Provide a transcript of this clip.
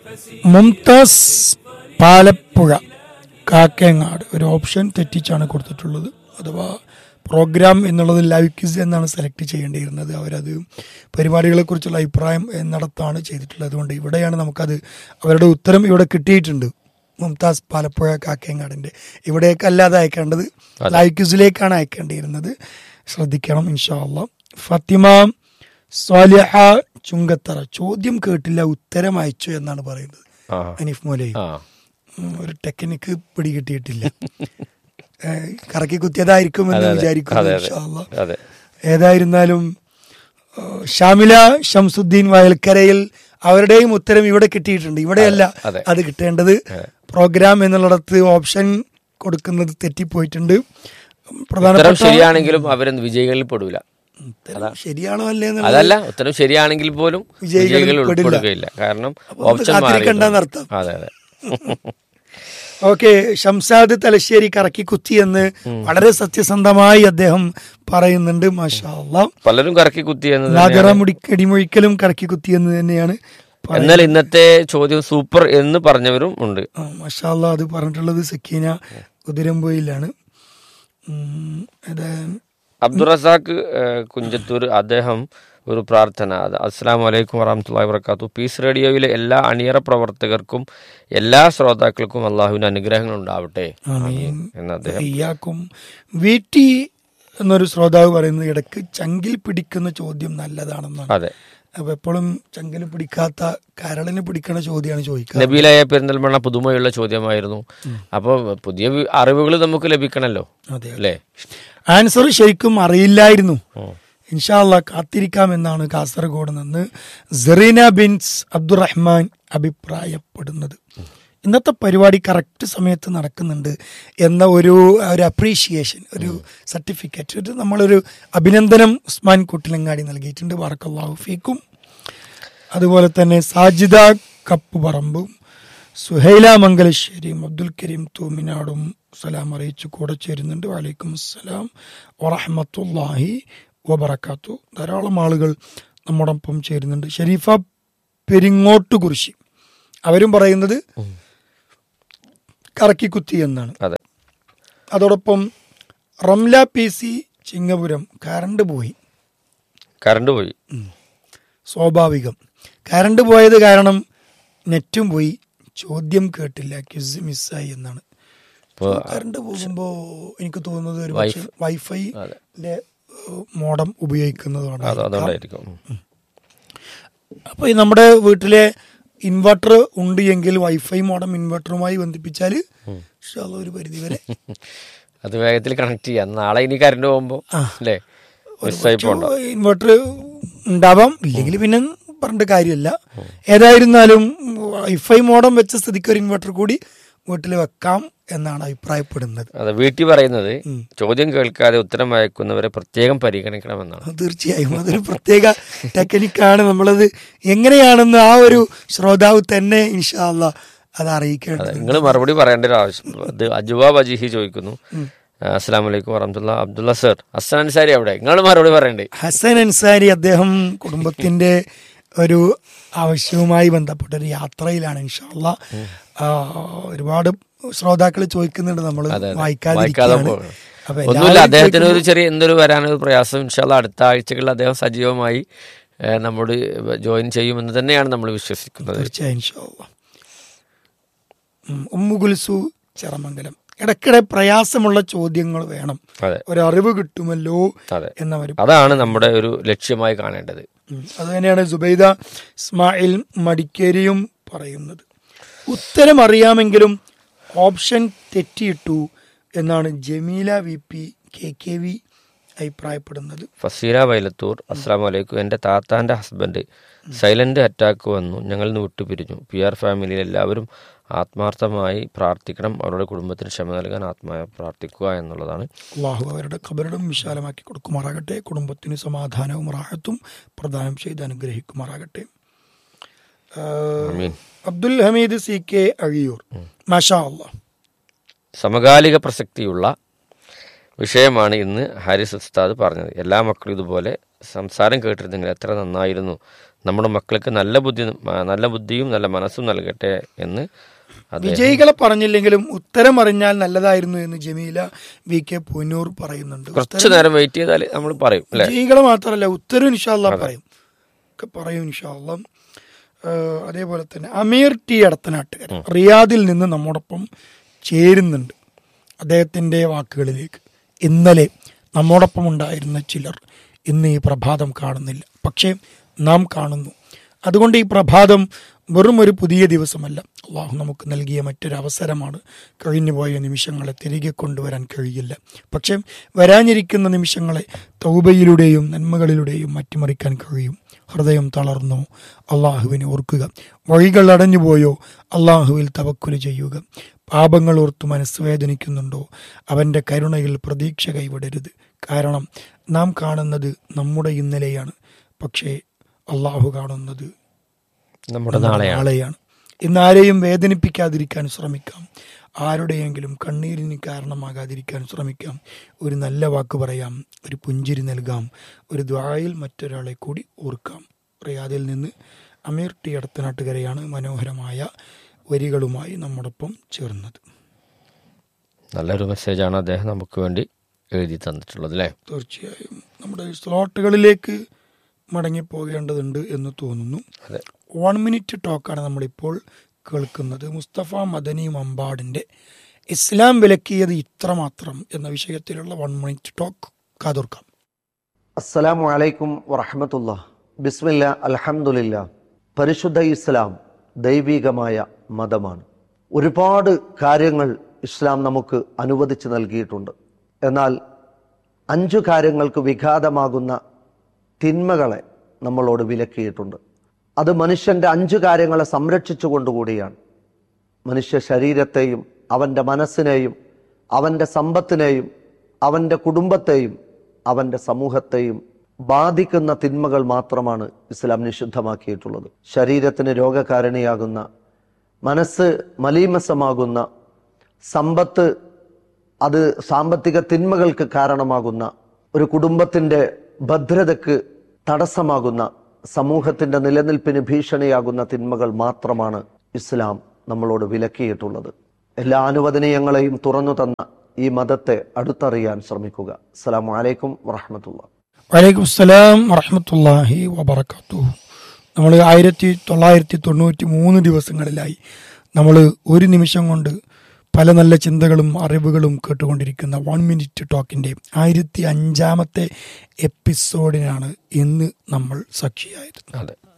മുംതാസ് പാലപ്പുഴ കാക്കേങ്ങാട് ഒരു ഓപ്ഷൻ തെറ്റിച്ചാണ് കൊടുത്തിട്ടുള്ളത് അഥവാ പ്രോഗ്രാം എന്നുള്ളത് ലൈവ് ക്വിസ് എന്നാണ് സെലക്ട് ചെയ്യേണ്ടിയിരുന്നത് അവരത് പരിപാടികളെക്കുറിച്ചുള്ള അഭിപ്രായം എന്നിടത്താണ് ചെയ്തിട്ടുള്ളത് അതുകൊണ്ട് ഇവിടെയാണ് നമുക്കത് അവരുടെ ഉത്തരം ഇവിടെ കിട്ടിയിട്ടുണ്ട് മുംതാസ് പാലപ്പുഴ കാക്കേങ്ങാടിൻ്റെ ഇവിടേക്ക് അല്ലാതെ അയക്കേണ്ടത് ലൈവ് ക്വിസിലേക്കാണ് അയക്കേണ്ടിയിരുന്നത് ശ്രദ്ധിക്കണം ഇൻഷാ അള്ളാ ഫത്തിമ സ്വാലിഹ ചുങ്കത്തറ ചോദ്യം കേട്ടില്ല ഉത്തരം അയച്ചു എന്നാണ് പറയുന്നത് ആ അനീഫ് മോലെ ആ ഉം, ഒരു ടെക്നിക്ക് പിടികിട്ടിയിട്ടില്ല ഏ, കറക്കി കുത്തിയതായിരിക്കും എന്ന് വിചാരിക്കുന്നു അതെ ഇൻഷാ അള്ളാ. അതെ ഏതായിരുന്നാലും ആ, ഷാമില ഷംസുദ്ദീൻ വയൽക്കരയിൽ അവരുടെയും ഉത്തരം ഇവിടെ കിട്ടിയിട്ടുണ്ട് ഇവിടെയല്ല അതെ. അത് കിട്ടേണ്ടത് പ്രോഗ്രാം എന്നുള്ളിടത്ത് ഓപ്ഷൻ കൊടുക്കുന്നത് തെറ്റിപ്പോയിട്ടുണ്ട് ഉത്തരം പ്രധാനപ്പെട്ട ശരിയാണെങ്കിലും അവരൊന്നും വിജയികളിൽ പെടൂല ഉത്തരം ശരിയാണോ അല്ലേ എന്നുള്ളത് അതല്ല ഉത്തരം ശരിയാണെങ്കിൽ പോലും വിജയികളിൽ വിജയികൾ പെടില്ല. ഉൾപ്പെടുകയില്ല കാരണം അപ്പൊ ഒന്ന് ഓപ്ഷൻ മാറി കാത്തിരിക്കണ്ടെന്നർത്ഥം. അതെ അതെ ഓക്കെ ഷംസാദ് തലശ്ശേരി കറക്കി കുത്തി എന്ന് വളരെ സത്യസന്ധമായി അദ്ദേഹം പറയുന്നുണ്ട് മാഷാ അള്ളാ പലരും കറക്കി കുത്തി എന്നത് നാദിറ മുടി ഇടിമൊഴിക്കലും കറക്കി കുത്തി എന്ന് തന്നെയാണ് പറയുന്നത്. എന്നാൽ ഇന്നത്തെ ചോദ്യം സൂപ്പർ എന്ന് പറഞ്ഞവരും ഉണ്ട് ആ, മാഷാ അള്ളാ അത് പറഞ്ഞിട്ടുള്ളത് സക്കീന കുതിരമ്പൊയിലാണ് ഉം, അത് അബ്ദുറസാഖ് ഏഹ്, കുഞ്ചത്തൂർ അദ്ദേഹം ഒരു പ്രാർത്ഥന അത് അസ്സാം വലൈക്കും വറഹമത്തല്ലാ വർക്കാത്തു പീസ് റേഡിയോയിലെ എല്ലാ അണിയറ പ്രവർത്തകർക്കും എല്ലാ ശ്രോതാക്കൾക്കും അള്ളാഹുവിന്റെ അനുഗ്രഹങ്ങൾ ഉണ്ടാവട്ടെ ആമീൻ. എന്ന് അദ്ദേഹം ഇയ്യാക്കും വീട്ടി എന്നൊരു ശ്രോതാവ് പറയുന്നത് ഇടയ്ക്ക് ചങ്കിൽ പിടിക്കുന്ന ചോദ്യം നല്ലതാണെന്നാണ് അതെ അപ്പൊ എപ്പോഴും ചങ്കിൽ പിടിക്കാത്ത കരളിന് പിടിക്കണ ചോദ്യമാണ് ചോദിക്കുക നബീലായ പെരിന്തൽമണ്ണ പുതുമയുള്ള ചോദ്യമായിരുന്നു അപ്പോൾ പുതിയ വി- അറിവുകൾ നമുക്ക് ലഭിക്കണല്ലോ അതെ അല്ലേ ആൻസർ ശരിക്കും അറിയില്ലായിരുന്നു ഇൻഷാല്ല കാത്തിരിക്കാമെന്നാണ് കാസർഗോഡ് നിന്ന് സെറീന ബിൻസ് അബ്ദുറഹ്മാൻ അഭിപ്രായപ്പെടുന്നത് ഇന്നത്തെ പരിപാടി കറക്റ്റ് സമയത്ത് നടക്കുന്നുണ്ട് എന്ന ഒരു ഒരു അപ്രീഷിയേഷൻ ഒരു സർട്ടിഫിക്കറ്റ് ഒരു നമ്മളൊരു അഭിനന്ദനം ഉസ്മാൻ കുട്ടിലങ്ങാടി നൽകിയിട്ടുണ്ട് വാർക്കല്ലാഹു ഫീക്കും അതുപോലെ തന്നെ സാജിദ കപ്പ് പറമ്പും സുഹൈല മംഗലശ്ശേരിയും അബ്ദുൽ കരീം തൂമിനാടും സലാം അറിയിച്ചു കൂടെ ചേരുന്നുണ്ട് വലൈക്കും അസ്സലാം വറഹമത്തുല്ലാഹി വബറക്കാത്തു ധാരാളം ആളുകൾ നമ്മോടൊപ്പം ചേരുന്നുണ്ട് ഷരീഫ പെരിങ്ങോട്ട് കുറിശി അവരും പറയുന്നത് കറക്കിക്കുത്തി എന്നാണ് അതെ അതോടൊപ്പം Ramla P C Chingapuram current പോയി കറണ്ട് പോയി സ്വാഭാവികം കറണ്ട് പോയത് കാരണം നെറ്റും പോയി ചോദ്യം കേട്ടില്ല ക്വിസ് മിസ്സായി എന്നാണ് ഇപ്പോൾ കറണ്ട് പോകുമ്പോ എനിക്ക് തോന്നുന്നത് ഒരു പക്ഷേ വൈഫൈന്റെ മോഡം അത് ഉപയോഗിക്കുന്നതുകൊണ്ടാണ് അതുകൊണ്ടായിരിക്കും ഉം. അപ്പൊ ഈ നമ്മുടെ വീട്ടിലെ ഇൻവെർട്ടർ ഉണ്ട് എങ്കിൽ വൈഫൈ മോഡം ഇൻവെർട്ടറുമായി ബന്ധിപ്പിച്ചാൽ ഒരു പരിധി വരെ അത് വേഗത്തിൽ കണക്ട് ചെയ്യാം നാളെ ഇനി കറണ്ട് പോകുമ്പോ അല്ലേ മിസ്സായി പോണ്ട ഇൻവെർട്ടർ ഉണ്ടാവാം ഇല്ലെങ്കിൽ പിന്നെ പറഞ്ഞിട്ട് കാര്യമില്ല ഏതായിരുന്നാലും വൈഫൈ മോഡം വെച്ച സ്ഥിതിക്ക് ഒരു ഇൻവെർട്ടർ കൂടി വീട്ടിൽ വെക്കാം എന്നാണ് അഭിപ്രായപ്പെടുന്നത് അതെ വീട്ടിൽ പറയുന്നത് ചോദ്യം കേൾക്കാതെ ഉത്തരം അയക്കുന്നവരെ പ്രത്യേകം പരിഗണിക്കണമെന്നാണ് അത് തീർച്ചയായും അതൊരു പ്രത്യേക ടെക്നിക്കാണ് നമ്മളത് എങ്ങനെയാണെന്ന് ആ ഒരു ശ്രോതാവ് തന്നെ ഇൻഷാല്ല അത് അറിയിക്കേണ്ടത് നിങ്ങൾ മറുപടി പറയേണ്ട ഒരു ആവശ്യം ഇത് അജുവ ബജിഹി ചോദിക്കുന്നു അസ്സാം വലൈക്കും വറഹമത്തുള്ള അബ്ദുള്ള സർ ഹസൻ അൻസാരി അവിടെ നിങ്ങൾ മറുപടി പറയണ്ടേ ഹസൻ അൻസാരി അദ്ദേഹം കുടുംബത്തിന്റെ ഒരു ആവശ്യവുമായി ബന്ധപ്പെട്ട ഒരു യാത്രയിലാണ് ഇൻഷാല്ല ഒരുപാട് ശ്രോതാക്കൾ ചോദിക്കുന്നുണ്ട് നമ്മൾ അതെ, അതെ. വായിക്കാതിരിക്കുകയാണ് വായിക്കാതെ പോകണം. അപ്പൊ ഒന്നുമില്ല എല്ലാവരും അദ്ദേഹത്തിന് ഒരു ചെറിയ എന്തൊരു വരാനൊരു പ്രയാസം ഇൻഷാല്ല അടുത്ത ആഴ്ചകളിൽ അദ്ദേഹം സജീവമായി ഏഹ്, നമ്മോട് ജോയിൻ ചെയ്യുമെന്ന് തന്നെയാണ് നമ്മൾ വിശ്വസിക്കുന്നത് തീർച്ചയായും ഇൻഷാല്ല ഉമ്മു ഗുൽസു ചെറമംഗലം ഇടയ്ക്കിടെ പ്രയാസമുള്ള ചോദ്യങ്ങൾ വേണം അതെ ഒരറിവ് കിട്ടുമല്ലോ അതെ എന്നവർ അതാണ് നമ്മുടെ ഒരു ലക്ഷ്യമായി കാണേണ്ടത് അത് തന്നെയാണ് സുബൈദ ഇസ്മായിൽ മടിക്കേരിയും പറയുന്നത് ഉത്തരം അറിയാമെങ്കിലും ഓപ്ഷൻ തെറ്റിയിട്ടു എന്നാണ് Jameela V P K K V അഭിപ്രായപ്പെടുന്നത് ഫസീല വൈലത്തൂർ അസ്സാം വലൈക്കും എൻ്റെ താത്താൻ്റെ ഹസ്ബൻഡ് സൈലന്റ് അറ്റാക്ക് വന്നു ഞങ്ങൾ നിന്ന് വിട്ടുപിരിഞ്ഞു പി ആർ ഫാമിലിയിൽ എല്ലാവരും ആത്മാർത്ഥമായി പ്രാർത്ഥിക്കണം അവരുടെ കുടുംബത്തിന് ക്ഷമ നൽകാൻ ആത്മായ പ്രാർത്ഥിക്കുക എന്നുള്ളതാണ് അള്ളാഹു അവരുടെ ഖബറിടം വിശാലമാക്കി കൊടുക്കുമാറാകട്ടെ കുടുംബത്തിന് സമാധാനവും റാഹത്തും പ്രദാനം ചെയ്ത് അനുഗ്രഹിക്കുമാറാകട്ടെ ആ, ആമീൻ. അബ്ദുൽ ഹമീദ് സി കെ അഴിയൂർ മാഷാ അള്ളാഹ് സമകാലിക പ്രസക്തിയുള്ള വിഷയമാണ് ഇന്ന് ഹാരിസ് ഉസ്താദ് പറഞ്ഞത് എല്ലാ മക്കളും ഇതുപോലെ സംസാരം കേട്ടിരുന്നെങ്കിൽ എത്ര നന്നായിരുന്നു നമ്മുടെ മക്കൾക്ക് നല്ല ബുദ്ധി നല്ല ബുദ്ധിയും നല്ല മനസ്സും നൽകട്ടെ എന്ന് അദ്ദേഹം വിജയികളെ പറഞ്ഞില്ലെങ്കിലും ഉത്തരം അറിഞ്ഞാൽ നല്ലതായിരുന്നു എന്ന് ജമീല വി കെ പൂനൂർ പറയുന്നുണ്ട് കുറച്ചു നേരം വെയിറ്റ് ചെയ്താൽ നമ്മൾ പറയും അല്ലെ വിജയികളെ മാത്രമല്ല ഉത്തരം ഇൻഷാല്ല പറയും ഒക്കെ പറയും ഇൻഷാല്ല അതേപോലെ തന്നെ അമീർ ടി അടത്തനാട്ടുകാരൻ റിയാദിൽ നിന്ന് നമ്മോടൊപ്പം ചേരുന്നുണ്ട് അദ്ദേഹത്തിന്റെ വാക്കുകളിലേക്ക് ഇന്നലെ നമ്മോടൊപ്പം ഉണ്ടായിരുന്ന ചിലർ ഇന്ന് ഈ പ്രഭാതം കാണുന്നില്ല പക്ഷേ നാം കാണുന്നു അതുകൊണ്ട് ഈ പ്രഭാതം വെറും ഒരു പുതിയ ദിവസമല്ല അള്ളാഹു നമുക്ക് നൽകിയ മറ്റൊരു അവസരമാണ് കഴിഞ്ഞുപോയ നിമിഷങ്ങളെ തിരികെ കൊണ്ടുവരാൻ കഴിയില്ല പക്ഷേ വരാനിരിക്കുന്ന നിമിഷങ്ങളെ തൗബയിലൂടെയും നന്മകളിലൂടെയും മാറ്റിമറിക്കാൻ കഴിയും ഹൃദയം തളർന്നോ അള്ളാഹുവിനെ ഓർക്കുക വഴികൾ അടഞ്ഞുപോയോ അള്ളാഹുവിൽ തവക്കുല് ചെയ്യുക പാപങ്ങൾ ഓർത്ത് മനസ്സ് വേദനിക്കുന്നുണ്ടോ അവൻ്റെ കരുണയിൽ പ്രതീക്ഷ കൈവിടരുത് കാരണം നാം കാണുന്നത് നമ്മുടെ ഇന്നലെയാണ് പക്ഷേ അള്ളാഹു കാണുന്നത് നമ്മുടെ നാളെയാണ് നാളെയാണ് ഇന്ന് ആരെയും വേദനിപ്പിക്കാതിരിക്കാൻ ശ്രമിക്കാം ആരുടെയെങ്കിലും കണ്ണീരിന് കാരണമാകാതിരിക്കാൻ ശ്രമിക്കാം ഒരു നല്ല വാക്ക് പറയാം ഒരു പുഞ്ചിരി നൽകാം ഒരു ദ്വായിൽ മറ്റൊരാളെ കൂടി ഓർക്കാം റിയാദിൽ നിന്ന് അമീർ ടി അടുത്തനാട്ടുകരയാണ് മനോഹരമായ വരികളുമായി നമ്മോടൊപ്പം ചേർന്നത് നല്ലൊരു മെസ്സേജാണ് അദ്ദേഹം നമുക്ക് വേണ്ടി എഴുതി തന്നിട്ടുള്ളത് അല്ലേ തീർച്ചയായും നമ്മുടെ സ്ലോട്ടുകളിലേക്ക് മടങ്ങിപ്പോകേണ്ടതുണ്ട് എന്ന് തോന്നുന്നു അതെ വൺ മിനിറ്റ് ടോക്കാണ് നമ്മളിപ്പോൾ കേൾക്കുന്നത് മുസ്തഫ മദനി മമ്പാടിൻ്റെ ഇസ്ലാം വിലക്കിയത് ഇത്രമാത്രം എന്ന വിഷയത്തിലുള്ള വൺ മിനിറ്റ് ടോക്ക് കാതോർക്കാം അസ്സലാമു അലൈക്കും വറഹമത്തുള്ള ബിസ്മില്ല അൽഹംദുലില്ല പരിശുദ്ധ ഇസ്ലാം ദൈവികമായ മതമാണ് ഒരുപാട് കാര്യങ്ങൾ ഇസ്ലാം നമുക്ക് അനുവദിച്ച് നൽകിയിട്ടുണ്ട് എന്നാൽ അഞ്ചു കാര്യങ്ങൾക്ക് വിഘാതമാകുന്ന തിന്മകളെ നമ്മളോട് വിലക്കിയിട്ടുണ്ട് അത് മനുഷ്യന്റെ അഞ്ചു കാര്യങ്ങളെ സംരക്ഷിച്ചുകൊണ്ടുകൂടിയാണ് മനുഷ്യ ശരീരത്തെയും അവൻ്റെ മനസ്സിനെയും അവൻ്റെ സമ്പത്തിനെയും അവൻ്റെ കുടുംബത്തെയും അവൻ്റെ സമൂഹത്തെയും ബാധിക്കുന്ന തിന്മകൾ മാത്രമാണ് ഇസ്ലാം നിഷിദ്ധമാക്കിയിട്ടുള്ളത് ശരീരത്തിന് രോഗകാരണിയാകുന്ന മനസ്സ് മലീമസമാകുന്ന സമ്പത്ത് അത് സാമ്പത്തിക തിന്മകൾക്ക് കാരണമാകുന്ന ഒരു കുടുംബത്തിൻ്റെ ഭദ്രതയ്ക്ക് തടസ്സമാകുന്ന സമൂഹത്തിന്റെ നിലനിൽപ്പിന് ഭീഷണിയാകുന്ന തിന്മകൾ മാത്രമാണ് ഇസ്ലാം നമ്മളോട് വിലക്കിയിട്ടുള്ളത് എല്ലാ അനുവദനീയങ്ങളെയും തുറന്നു തന്ന ഈ മതത്തെ അടുത്തറിയാൻ ശ്രമിക്കുക അസ്സലാമു അലൈക്കും വറഹമത്തുള്ള വലൈക്കും സ്സലാം വറഹമത്തല്ലാഹി വബർക്കാത്തു നമ്മൾ ആയിരത്തി തൊള്ളായിരത്തി തൊണ്ണൂറ്റി മൂന്ന് ദിവസങ്ങളിലായി നമ്മൾ ഒരു നിമിഷം കൊണ്ട് പല നല്ല ചിന്തകളും അറിവുകളും കേട്ടുകൊണ്ടിരിക്കുന്ന വൺ മിനിറ്റ് ടോക്കിൻ്റെ ആയിരത്തി അഞ്ചാമത്തെ എപ്പിസോഡിനാണ് ഇന്ന് നമ്മൾ സാക്ഷിയായത് അതെ